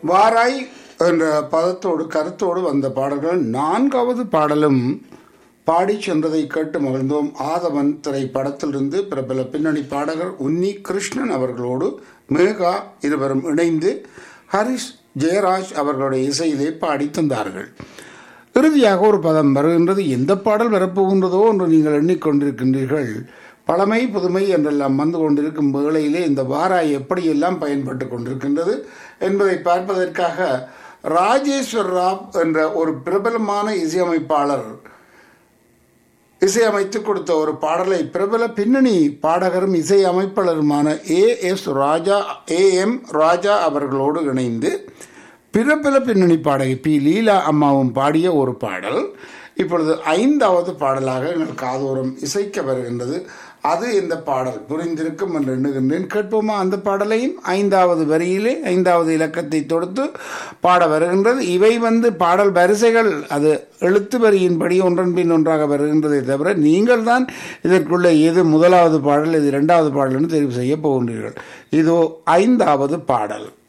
வாராய் என்ற பதத்தோடு கருத்தோடு வந்த பாடல்கள் நான்காவது பாடலும் பாடி சென்றதை கேட்டு மகிழ்ந்தோம் ஆதவன் திரைப்படத்திலிருந்து பிரபல பின்னணி பாடகர் உன்னி கிருஷ்ணன் அவர்களோடு மேகா இருவரும் இணைந்து ஹரிஷ் ஜெயராஜ் அவர்களுடைய இசையிலே பாடி தந்தார்கள் இறுதியாக ஒரு பதம் வருகின்றது எந்த பாடல் வரப்போகின்றதோ என்று நீங்கள் எண்ணிக்கொண்டிருக்கின்றீர்கள் பழமை புதுமை என்றெல்லாம் வந்து கொண்டிருக்கும் வேளையிலே இந்த வாராய் எப்படியெல்லாம் பயன்பட்டு கொண்டிருக்கின்றது என்பதை பார்ப்பதற்காக ராஜேஸ்வர் ராவ் என்ற ஒரு பிரபலமான இசையமைப்பாளர் இசையமைத்து கொடுத்த ஒரு பாடலை பிரபல பின்னணி பாடகரும் இசை அமைப்பாளருமான A S Raja A M ராஜா அவர்களோடு இணைந்து பிரபல பின்னணி பாடகி பி லீலா அம்மாவும் பாடிய ஒரு பாடல் இப்பொழுது ஐந்தாவது பாடலாக எங்கள் காதோரம் இசைக்க வருகின்றது அது இந்த பாடல் புரிந்திருக்கும் என்று எண்ணுகின்றேன் கேட்போமா அந்த பாடலையும் ஐந்தாவது வரியிலே ஐந்தாவது இலக்கத்தை தொடுத்து பாட வருகின்றது இவை வந்து பாடல் வரிசைகள் அது எழுத்து வரியின்படி ஒன்றன் பின் ஒன்றாக வருகின்றதை தவிர நீங்கள் தான் இதற்குள்ள எது முதலாவது பாடல் இது இரண்டாவது பாடல் என்று தெரிவு செய்ய போகின்றீர்கள் இதோ ஐந்தாவது பாடல்